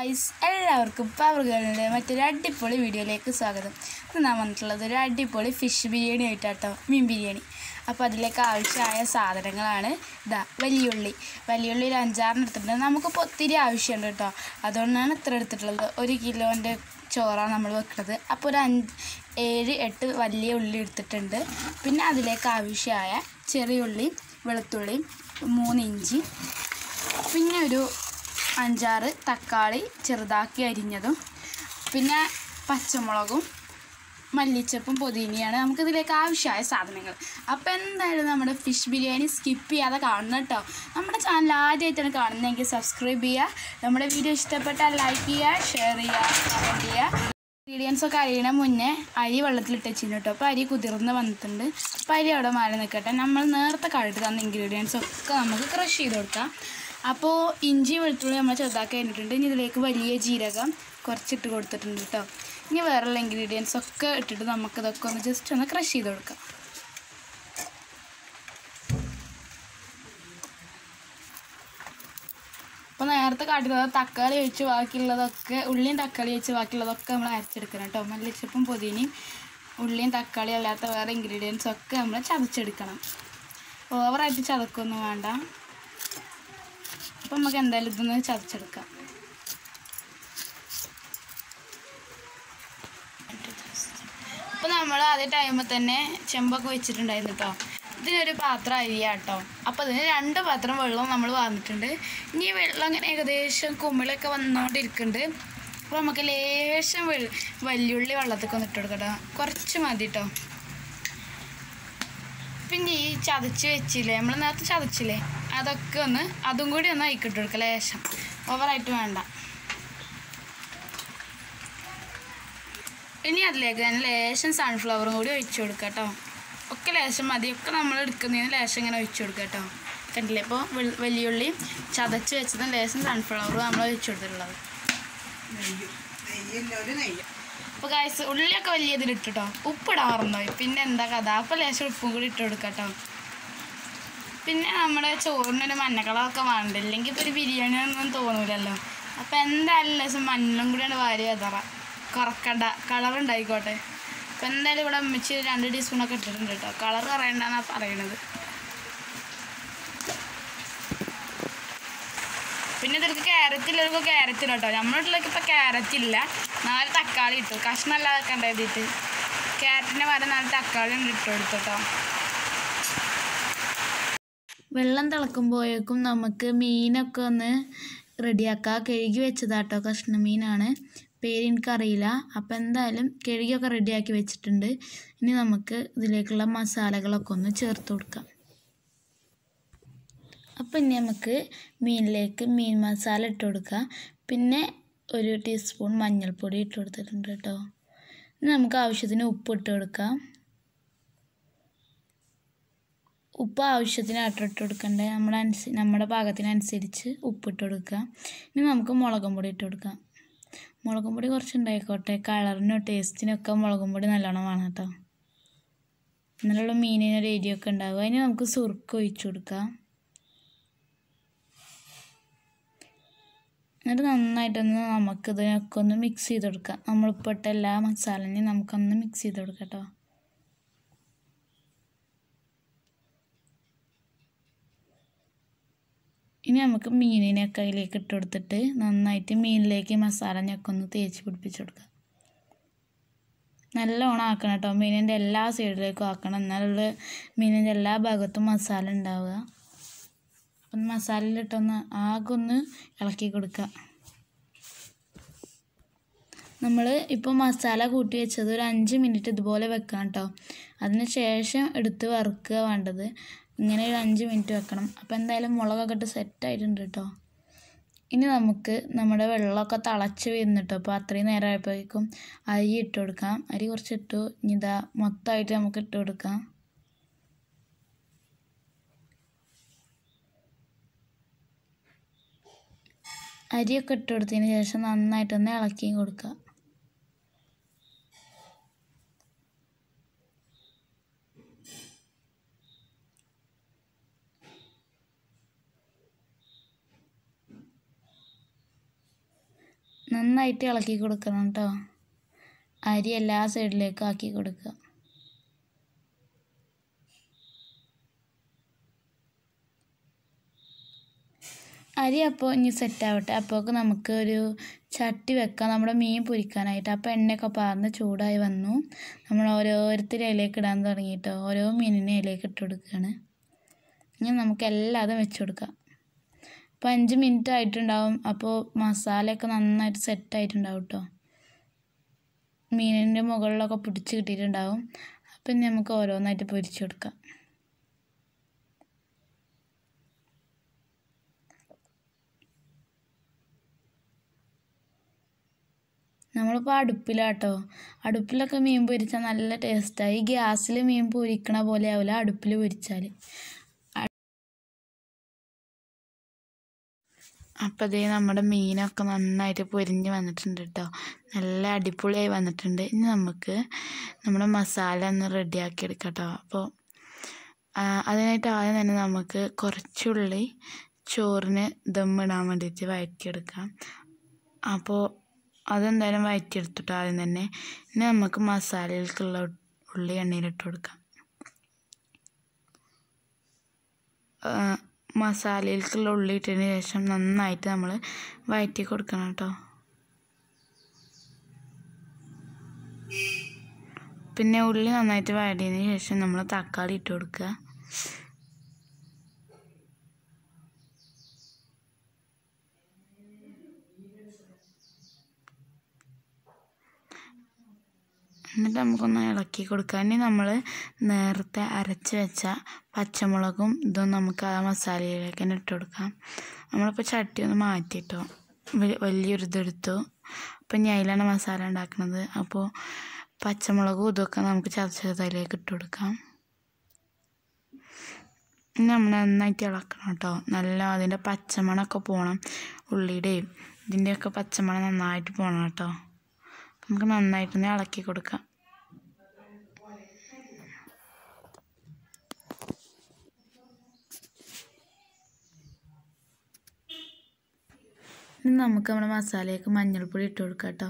guys എല്ലാവർക്കും പവർകളുടെ മറ്റൊരു അടിപൊളി വീഡിയോയിലേക്ക് സ്വാഗതം ഇന്ന് ഞാൻ വന്നിട്ടുള്ളത് ഒരു അടിപൊളി ഫിഷ് ബിരിയാണി ആയിട്ടാട്ടോ മീൻ ബിരിയാണി അപ്പോൾ അതിലേക്ക് ആവശ്യമായ സാധനങ്ങളാണ് ഇതാ വലിയുള്ളി വലിയുള്ളി ഒരു അഞ്ചാറിന് എടുത്തിട്ടുണ്ട് നമുക്കിപ്പോൾ ഒത്തിരി ആവശ്യമുണ്ട് കേട്ടോ അതുകൊണ്ടാണ് ഇത്ര എടുത്തിട്ടുള്ളത് ഒരു കിലോൻ്റെ ചോറാണ് നമ്മൾ വെക്കുന്നത് അപ്പോൾ ഒരു അഞ്ച് ഏഴ് എട്ട് വലിയ ഉള്ളി എടുത്തിട്ടുണ്ട് പിന്നെ അതിലേക്ക് ആവശ്യമായ ചെറിയ ഉള്ളി വെളുത്തുള്ളിയും മൂന്ന് ഇഞ്ചി പിന്നെ ഒരു അഞ്ചാറ് തക്കാളി ചെറുതാക്കി അരിഞ്ഞതും പിന്നെ പച്ചമുളകും മല്ലിച്ചപ്പും പുതിനയാണ് നമുക്കിതിലേക്ക് ആവശ്യമായ സാധനങ്ങൾ അപ്പോൾ എന്തായാലും നമ്മുടെ ഫിഷ് ബിരിയാണി സ്കിപ്പ് ചെയ്യാതെ കാണണം കേട്ടോ നമ്മുടെ ചാനൽ ആദ്യമായിട്ടാണ് കാണുന്നതെങ്കിൽ സബ്സ്ക്രൈബ് ചെയ്യുക നമ്മുടെ വീഡിയോ ഇഷ്ടപ്പെട്ടാൽ ലൈക്ക് ചെയ്യുക ഷെയർ ചെയ്യുക കമൻറ്റ് ചെയ്യുക ഇൻഗ്രീഡിയൻസ് ഒക്കെ അരിയണ മുന്നേ അരി വെള്ളത്തിലിട്ട് വെച്ചിരുന്നു കേട്ടോ അപ്പോൾ അരി കുതിർന്ന് വന്നിട്ടുണ്ട് അപ്പോൾ അരി അവിടെ മാറി നിൽക്കട്ടെ നമ്മൾ നേരത്തെ കഴുകി തന്ന ഇൻഗ്രീഡിയൻസ് ഒക്കെ നമുക്ക് ക്രഷ് ചെയ്ത് കൊടുക്കാം അപ്പോൾ ഇഞ്ചി വെളുത്തുള്ളി നമ്മൾ ചെറുതാക്കി കഴിഞ്ഞിട്ടുണ്ട് ഇനി ഇതിലേക്ക് വലിയ ജീരകം കുറച്ചിട്ട് കൊടുത്തിട്ടുണ്ട് കേട്ടോ ഇനി വേറെയുള്ള ഇൻഗ്രീഡിയൻസ് ഒക്കെ ഇട്ടിട്ട് നമുക്കിതൊക്കെ ഒന്ന് ജസ്റ്റ് ഒന്ന് ക്രഷ് ചെയ്ത് കൊടുക്കാം അപ്പോൾ നേരത്തെ കാട്ടിയത് തക്കാളി ഒഴിച്ച് ബാക്കിയുള്ളതൊക്കെ ഉള്ളിയും തക്കാളി ഒഴിച്ച് ബാക്കിയുള്ളതൊക്കെ നമ്മൾ അരച്ചെടുക്കണം കേട്ടോ മല്ലിച്ചപ്പും പുതിനയും ഉള്ളിയും തക്കാളിയും അല്ലാത്ത വേറെ ഇൻഗ്രീഡിയൻസും ഒക്കെ നമ്മൾ ചതച്ചെടുക്കണം ഓവറായിട്ട് ചതക്കൊന്നും വേണ്ട അപ്പം നമുക്ക് എന്തായാലും ഇതൊന്ന് ചതച്ചെടുക്കാം അപ്പോൾ നമ്മൾ അതേ ടൈമിൽ തന്നെ ചെമ്പൊക്കെ വെച്ചിട്ടുണ്ടായിരുന്നു കേട്ടോ ഇതിനൊരു പാത്രം അരിയാ കേട്ടോ അപ്പോൾ അതിന് രണ്ട് പാത്രം വെള്ളം നമ്മൾ വന്നിട്ടുണ്ട് ഇനി ഈ വെള്ളം അങ്ങനെ ഏകദേശം കുമിളൊക്കെ വന്നുകൊണ്ടിരിക്കുന്നുണ്ട് അപ്പോൾ നമുക്ക് ലേശം വെള്ള വല്യുള്ളി വെള്ളത്തൊക്കെ ഒന്ന് ഇട്ട് കൊടുക്കട്ടോ കുറച്ച് മതി കേട്ടോ പിന്നെ ഈ ചതച്ച് വെച്ചില്ലേ നമ്മൾ നേരത്തെ ചതച്ചില്ലേ അതൊക്കെ ഒന്ന് അതും കൂടി ഒന്ന് അയക്കിട്ട് കൊടുക്കുക ലേശം ഓവറായിട്ട് വേണ്ട ഇനി അതിലേക്ക് തന്നെ ലേശം സൺഫ്ലവറും കൂടി ഒഴിച്ചു കൊടുക്കുക കേട്ടോ ഒക്കെ ലേശം മതി ഒക്കെ നമ്മൾ എടുക്കുന്നതിന് ലേശം ഇങ്ങനെ ഒഴിച്ചു കൊടുക്കുക കേട്ടോ കണ്ടില്ലേ ഇപ്പോൾ വലിയുള്ളി ചതച്ച് വെച്ചതും ലേശം സൺഫ്ലവറും നമ്മൾ ഒഴിച്ചു കൊടുത്തിട്ടുള്ളത് അപ്പോൾ കായ്സ് ഉള്ളിയൊക്കെ വലിയ ഇതിലിട്ടോ ഉപ്പിടാൻ മറന്നുപോയി പിന്നെ എന്താ കഥ അപ്പോൾ ലേശം ഉപ്പും കൂടി ഇട്ട് കൊടുക്കുക കേട്ടോ പിന്നെ നമ്മുടെ ചോറിനൊരു മഞ്ഞ കളറൊക്കെ വേണ്ട ഇല്ലെങ്കിൽ ഇപ്പോൾ ഒരു ബിരിയാണി ഒന്നും തോന്നൂലല്ലോ അപ്പോൾ എന്തായാലും ലേശം മഞ്ഞളും കൂടിയാണ് വാരി വെതറ കുറക്കണ്ട കളർ ഉണ്ടായിക്കോട്ടെ അപ്പോൾ എന്തായാലും ഇവിടെ അമ്മച്ചി രണ്ട് ടീസ്പൂണൊക്കെ ഇട്ടിട്ടുണ്ട് കേട്ടോ കളർ കുറയണ്ടെന്നാണ് പറയണത് പിന്നെ ഇതിലേക്ക് ക്യാരറ്റ് ഇല്ലവർക്ക് ക്യാരറ്റ് ഇല്ല കേട്ടോ നമ്മുടെ വീട്ടിലേക്ക് ഇപ്പോൾ ക്യാരറ്റ് ഇല്ല നാല് തക്കാളി ഇട്ടു കഷ്ണം അല്ലാതെ കണ്ടെഴുതിയിട്ട് ക്യാരറ്റിൻ്റെ പകരം നാല് തക്കാളി ഉണ്ട് ഇട്ട് കൊടുത്തു കേട്ടോ വെള്ളം തിളക്കുമ്പോഴേക്കും നമുക്ക് മീനൊക്കെ ഒന്ന് റെഡിയാക്കാം കഴുകി വെച്ചതാട്ടോ കഷ്ണ മീനാണ് പേര് എനിക്കറിയില്ല അപ്പോൾ എന്തായാലും കഴുകിയൊക്കെ റെഡിയാക്കി വെച്ചിട്ടുണ്ട് ഇനി നമുക്ക് ഇതിലേക്കുള്ള മസാലകളൊക്കെ ഒന്ന് ചേർത്ത് കൊടുക്കാം അപ്പം ഇനി നമുക്ക് മീനിലേക്ക് മീൻ മസാല ഇട്ട് കൊടുക്കാം പിന്നെ ഒരു ടീസ്പൂൺ മഞ്ഞൾപ്പൊടി ഇട്ട് കൊടുത്തിട്ടുണ്ട് കേട്ടോ ഇനി നമുക്ക് ആവശ്യത്തിന് ഉപ്പ് ഇട്ട് കൊടുക്കാം ഉപ്പ് ആവശ്യത്തിനായിട്ട് ഇട്ട് കൊടുക്കണ്ടേ നമ്മുടെ അനുസ നമ്മുടെ പാകത്തിനനുസരിച്ച് ഉപ്പ് ഇട്ട് കൊടുക്കുക ഇനി നമുക്ക് മുളകും പൊടി ഇട്ട് കൊടുക്കാം മുളകും പൊടി കുറച്ച് ഉണ്ടായിക്കോട്ടെ കളറിനും ടേസ്റ്റിനൊക്കെ മുളകും പൊടി നല്ലോണം വേണം കേട്ടോ എന്നാലുള്ള മീനിനൊരു എരിയൊക്കെ ഉണ്ടാവുക അതിന് നമുക്ക് സുറുക്ക് ഒഴിച്ചു കൊടുക്കാം എന്നിട്ട് നന്നായിട്ടൊന്ന് നമുക്ക് ഇതിനൊക്കെ ഒന്ന് മിക്സ് ചെയ്ത് കൊടുക്കാം നമ്മളിപ്പോൾ ഇട്ട എല്ലാ മസാലയും നമുക്കൊന്ന് മിക്സ് ചെയ്ത് കൊടുക്കാം കേട്ടോ ഇനി നമുക്ക് മീനിനെയൊക്കെ അതിലേക്ക് ഇട്ട് കൊടുത്തിട്ട് നന്നായിട്ട് മീനിലേക്ക് മസാലഞ്ഞൊക്കെ ഒന്ന് തേച്ച് പിടിപ്പിച്ച് കൊടുക്കുക നല്ലോണം ആക്കണം കേട്ടോ മീനിൻ്റെ എല്ലാ സൈഡിലേക്കും ആക്കണം എന്നാലുള്ള മീനിൻ്റെ എല്ലാ ഭാഗത്തും മസാല ഉണ്ടാവുക ഒന്ന് മസാലയിലിട്ടൊന്ന് ആകെ ഒന്ന് ഇളക്കി കൊടുക്കുക നമ്മൾ ഇപ്പോൾ മസാല കൂട്ടി വെച്ചത് ഒരു അഞ്ച് മിനിറ്റ് ഇതുപോലെ വെക്കണം കേട്ടോ അതിന് ശേഷം എടുത്ത് വറുക്കുക വേണ്ടത് ഇങ്ങനെ ഒരു അഞ്ച് മിനിറ്റ് വെക്കണം അപ്പോൾ എന്തായാലും മുളകൊക്കെ ഇട്ട് സെറ്റായിട്ടുണ്ട് കേട്ടോ ഇനി നമുക്ക് നമ്മുടെ വെള്ളമൊക്കെ തിളച്ച് വരുന്നുട്ടോ അപ്പോൾ അത്രയും നേരം ആയപ്പോഴേക്കും അരി ഇട്ട് കൊടുക്കാം അരി കുറച്ച് ഇട്ടു ഇനി ഇതാ മൊത്തമായിട്ട് നമുക്ക് ഇട്ട് കൊടുക്കാം അരിയൊക്കെ ഇട്ട് കൊടുത്തതിന് ശേഷം നന്നായിട്ടൊന്ന് ഇളക്കിയും കൊടുക്കുക നന്നായിട്ട് ഇളക്കി കൊടുക്കണം കേട്ടോ അരി എല്ലാ സൈഡിലേക്കും ആക്കി കൊടുക്കുക അരി അപ്പോൾ ഇനി സെറ്റ് ആവട്ടെ അപ്പോൾക്ക് നമുക്ക് ഒരു ചട്ടി വെക്കാം നമ്മുടെ മീൻ പൊരിക്കാനായിട്ട് അപ്പോൾ എണ്ണയൊക്കെ പാർന്ന് ചൂടായി വന്നു നമ്മൾ ഓരോരുത്തരും ഇലയിലേക്ക് ഇടാൻ തുടങ്ങിയിട്ടോ ഓരോ മീനിനെ ഇലയിലേക്ക് ഇട്ട് കൊടുക്കുകയാണ് ഇനി നമുക്ക് എല്ലാതും വെച്ച് കൊടുക്കാം അപ്പോൾ അഞ്ച് മിനിറ്റ് ആയിട്ടുണ്ടാവും അപ്പോൾ മസാലയൊക്കെ നന്നായിട്ട് സെറ്റ് ആയിട്ടുണ്ടാവും കേട്ടോ മീനിൻ്റെ മുകളിലൊക്കെ പിടിച്ച് കിട്ടിയിട്ടുണ്ടാവും അപ്പം ഇനി നമുക്ക് ഓരോന്നായിട്ട് പൊരിച്ച് കൊടുക്കാം നമ്മളിപ്പോൾ അടുപ്പിലാട്ടോ അടുപ്പിലൊക്കെ മീൻ പൊരിച്ചാൽ നല്ല ടേസ്റ്റാണ് ഈ ഗ്യാസിൽ മീൻ പൊരിക്കണ പോലെ ആവില്ല അടുപ്പിൽ പൊരിച്ചാൽ അപ്പോൾ ഇതേ നമ്മുടെ മീനൊക്കെ നന്നായിട്ട് പൊരിഞ്ഞ് വന്നിട്ടുണ്ട് കേട്ടോ നല്ല അടിപൊളിയായി വന്നിട്ടുണ്ട് ഇനി നമുക്ക് നമ്മുടെ മസാല ഒന്ന് റെഡിയാക്കി എടുക്കാം കേട്ടോ അപ്പോൾ അതിനായിട്ട് ആദ്യം തന്നെ നമുക്ക് കുറച്ചുള്ളി ചോറിന് ദമ്മിടാൻ വേണ്ടിയിട്ട് വഴറ്റിയെടുക്കാം അപ്പോൾ അതെന്തായാലും വഴറ്റിയെടുത്തിട്ട് ആദ്യം തന്നെ ഇനി നമുക്ക് മസാലയിലേക്കുള്ള ഉള്ളി എണ്ണയിലിട്ട് കൊടുക്കാം മസാലയിലേക്കുള്ള ഉള്ളി ഇട്ടതിന് ശേഷം നന്നായിട്ട് നമ്മൾ വഴറ്റി കൊടുക്കണം കേട്ടോ പിന്നെ ഉള്ളി നന്നായിട്ട് വഴറ്റിയതിന് ശേഷം നമ്മൾ തക്കാളി ഇട്ട് കൊടുക്കുക എന്നിട്ട് നമുക്കൊന്ന് ഇളക്കി കൊടുക്കാം ഇനി നമ്മൾ നേരത്തെ അരച്ച് വെച്ച പച്ചമുളകും ഇതും നമുക്ക് ആ മസാലയിലേക്ക് തന്നെ ഇട്ട് കൊടുക്കാം നമ്മളിപ്പോൾ ചട്ടി ഒന്ന് മാറ്റിയിട്ടോ വലിയൊരു ഇതെടുത്തു അപ്പം ഇനി അതിലാണ് മസാല ഉണ്ടാക്കുന്നത് അപ്പോൾ പച്ചമുളകും ഇതൊക്കെ നമുക്ക് ചതച്ചത് അതിലേക്ക് ഇട്ട് കൊടുക്കാം ഇനി നമ്മൾ നന്നായിട്ട് ഇളക്കണം കേട്ടോ നല്ല അതിൻ്റെ പച്ചമണമൊക്കെ പോകണം ഉള്ളിയുടെയും ഇതിൻ്റെയൊക്കെ പച്ചമണം നന്നായിട്ട് പോകണം കേട്ടോ നമുക്ക് നന്നായിട്ടൊന്ന് ഇളക്കി കൊടുക്കാം ഇനി നമുക്ക് നമ്മുടെ മസാലയ്ക്ക് മഞ്ഞൾപ്പൊടി ഇട്ട് കൊടുക്കാം കേട്ടോ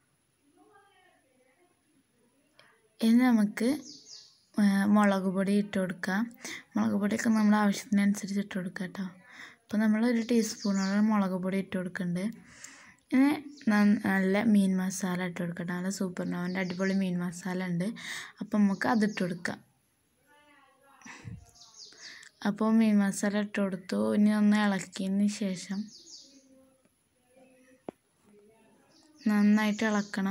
ഇനി നമുക്ക് മുളക് പൊടി ഇട്ട് കൊടുക്കാം മുളക് പൊടിയൊക്കെ നമ്മൾ ആവശ്യത്തിനനുസരിച്ച് ഇട്ട് കൊടുക്കാം കേട്ടോ അപ്പോൾ നമ്മൾ ഒരു ടീസ്പൂണോളം മുളക് പൊടി ഇട്ട് കൊടുക്കുന്നുണ്ട് ഇനി നല്ല മീൻ മസാല ഇട്ട് കൊടുക്കട്ടെ നല്ല സൂപ്പർ നോവൻ്റെ അടിപൊളി മീൻ മസാല ഉണ്ട് അപ്പം നമുക്ക് അതിട്ട് കൊടുക്കാം അപ്പോൾ മീൻ മസാല ഇട്ട് കൊടുത്തു ഇനി ഒന്ന് ഇളക്കിയതിന് ശേഷം നന്നായിട്ട് ഇളക്കണം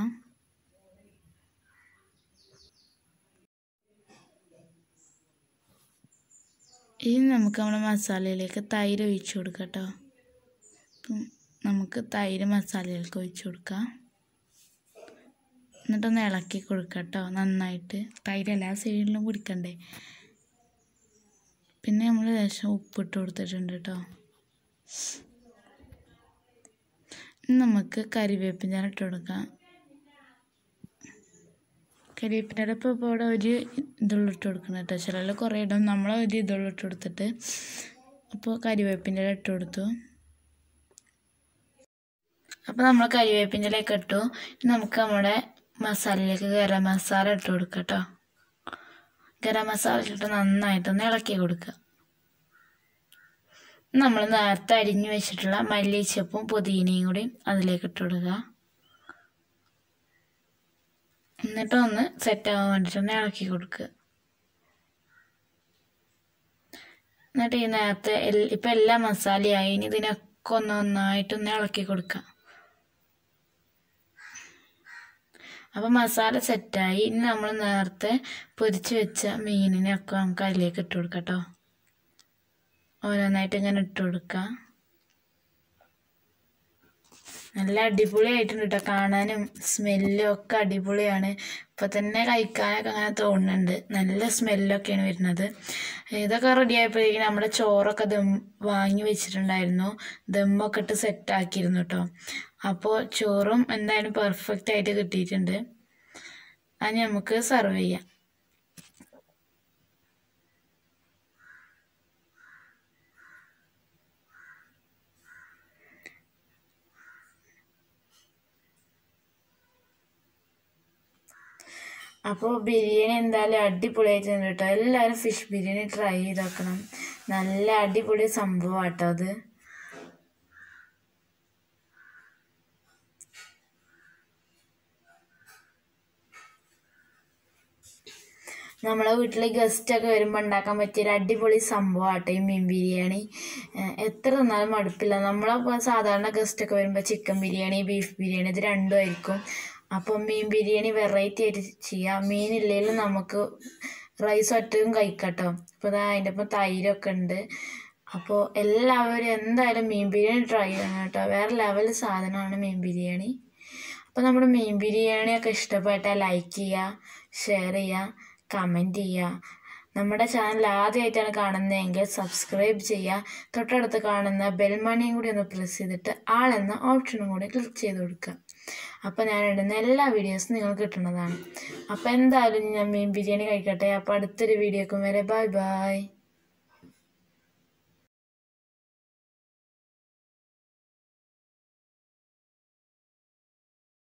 ഇനി നമുക്ക് നമ്മുടെ മസാലയിലേക്ക് തൈര് ഒഴിച്ചു കൊടുക്കാം കേട്ടോ നമുക്ക് തൈര് മസാലയിലേക്ക് ഒഴിച്ചു കൊടുക്കാം എന്നിട്ടൊന്ന് ഇളക്കി കൊടുക്കാം കേട്ടോ നന്നായിട്ട് തൈര് എല്ലാ സൈഡിലും കുടിക്കണ്ടേ പിന്നെ നമ്മൾ ലേശം ഉപ്പിട്ട് കൊടുത്തിട്ടുണ്ട് കേട്ടോ നമുക്ക് കരിവേപ്പിൻ്റെ ഇട്ട് കൊടുക്കാം കരിവേപ്പിൻ്റെ ഇപ്പോൾ ഇപ്പോൾ ഇവിടെ ഒരു ഇതുള്ള ഇട്ട് കൊടുക്കണം കേട്ടോ ചിലർ കുറേ ഇടും നമ്മൾ ഒരു ഇതുള്ള ഇട്ട് കൊടുത്തിട്ട് അപ്പോൾ കരിവേപ്പിൻ്റെ ഇട്ട് കൊടുത്തു അപ്പോൾ നമ്മൾ കരിവേപ്പിൻ്റെ ഇലയൊക്കെ ഇട്ടു നമുക്ക് നമ്മുടെ മസാലയിലേക്ക് ഗരം മസാല ഇട്ട് കൊടുക്കാം കേട്ടോ ഗരം മസാല ഇട്ടിട്ട് നന്നായിട്ടൊന്ന് ഇളക്കി കൊടുക്കുക നമ്മൾ നേരത്തെ അരിഞ്ഞു വെച്ചിട്ടുള്ള മല്ലിച്ചപ്പും പുതിനയും കൂടി അതിലേക്ക് ഇട്ട് കൊടുക്കുക എന്നിട്ട് ഒന്ന് സെറ്റ് ആവാൻ വേണ്ടിയിട്ട് ഒന്ന് ഇളക്കി കൊടുക്കുക എന്നിട്ട് ഈ നേരത്തെ ഇപ്പം എല്ലാ മസാലയായി ഇനി ഇതിനൊക്കെ ഒന്ന് ഒന്നായിട്ടൊന്ന് ഇളക്കി കൊടുക്കുക അപ്പോൾ മസാല സെറ്റായി ഇനി നമ്മൾ നേരത്തെ പൊരിച്ച് വെച്ച മീനിനെയൊക്കെ നമുക്ക് അതിലേക്ക് ഇട്ട് കൊടുക്കാം കേട്ടോ ഓരോന്നായിട്ട് ഇങ്ങനെ ഇട്ട് കൊടുക്കാം നല്ല അടിപൊളിയായിട്ടുണ്ട് കേട്ടോ കാണാനും സ്മെല്ലും ഒക്കെ അടിപൊളിയാണ് ഇപ്പം തന്നെ കഴിക്കാനൊക്കെ അങ്ങനെ തോന്നുന്നുണ്ട് നല്ല സ്മെല്ലൊക്കെയാണ് വരുന്നത് ഇതൊക്കെ റെഡി ആയപ്പോഴേക്കും നമ്മുടെ ചോറൊക്കെ ദം വാങ്ങി വെച്ചിട്ടുണ്ടായിരുന്നു ദമ്മൊക്കെ ഇട്ട് സെറ്റാക്കിയിരുന്നു കേട്ടോ അപ്പോൾ ചോറും എന്തായാലും പെർഫെക്റ്റ് ആയിട്ട് കിട്ടിയിട്ടുണ്ട് അത് നമുക്ക് സെർവ് ചെയ്യാം അപ്പോൾ ബിരിയാണി എന്തായാലും അടിപൊളിയായിട്ടുണ്ട് കേട്ടോ എല്ലാവരും ഫിഷ് ബിരിയാണി ട്രൈ ചെയ്ത് നോക്കണം നല്ല അടിപൊളി സംഭവം കേട്ടോ അത് നമ്മളെ വീട്ടിൽ ഗസ്റ്റൊക്കെ വരുമ്പോൾ ഉണ്ടാക്കാൻ പറ്റിയൊരു അടിപൊളി സംഭവമാട്ടോ ഈ മീൻ ബിരിയാണി ഏഹ് എത്ര തിന്നാലും മടുപ്പില്ല നമ്മളപ്പോൾ സാധാരണ ഗസ്റ്റൊക്കെ വരുമ്പോൾ ചിക്കൻ ബിരിയാണി ബീഫ് ബിരിയാണി ഇത് രണ്ടും ആയിരിക്കും അപ്പം മീൻ ബിരിയാണി വെറൈറ്റി ആയിട്ട് ചെയ്യാം മീനില്ലെങ്കിലും നമുക്ക് റൈസ് ഒറ്റയും കഴിക്കട്ടോ അപ്പോൾ ഇതാ അതിൻ്റെ ഒപ്പം തൈരൊക്കെ ഉണ്ട് അപ്പോൾ എല്ലാവരും എന്തായാലും മീൻ ബിരിയാണി ട്രൈ ചെയ്യണം കേട്ടോ വേറെ ലെവൽ സാധനമാണ് മീൻ ബിരിയാണി അപ്പോൾ നമ്മുടെ മീൻ ബിരിയാണിയൊക്കെ ഇഷ്ടപ്പെട്ടാൽ ലൈക്ക് ചെയ്യുക ഷെയർ ചെയ്യുക കമൻറ്റ് ചെയ്യുക നമ്മുടെ ചാനൽ ആദ്യമായിട്ടാണ് കാണുന്നതെങ്കിൽ സബ്സ്ക്രൈബ് ചെയ്യുക തൊട്ടടുത്ത് കാണുന്ന ബെൽമണിയും കൂടി ഒന്ന് പ്രസ് ചെയ്തിട്ട് ആളെന്ന ഓപ്ഷനും കൂടി ക്ലിക്ക് ചെയ്ത് കൊടുക്കുക അപ്പോൾ ഞാൻ ഇടുന്ന എല്ലാ വീഡിയോസും നിങ്ങൾക്ക് കിട്ടുന്നതാണ് അപ്പോൾ എന്തായാലും ഞാൻ മീൻ ബിരിയാണി കഴിക്കട്ടെ അപ്പോൾ അടുത്തൊരു വീഡിയോക്കും വരെ ബൈ ബൈ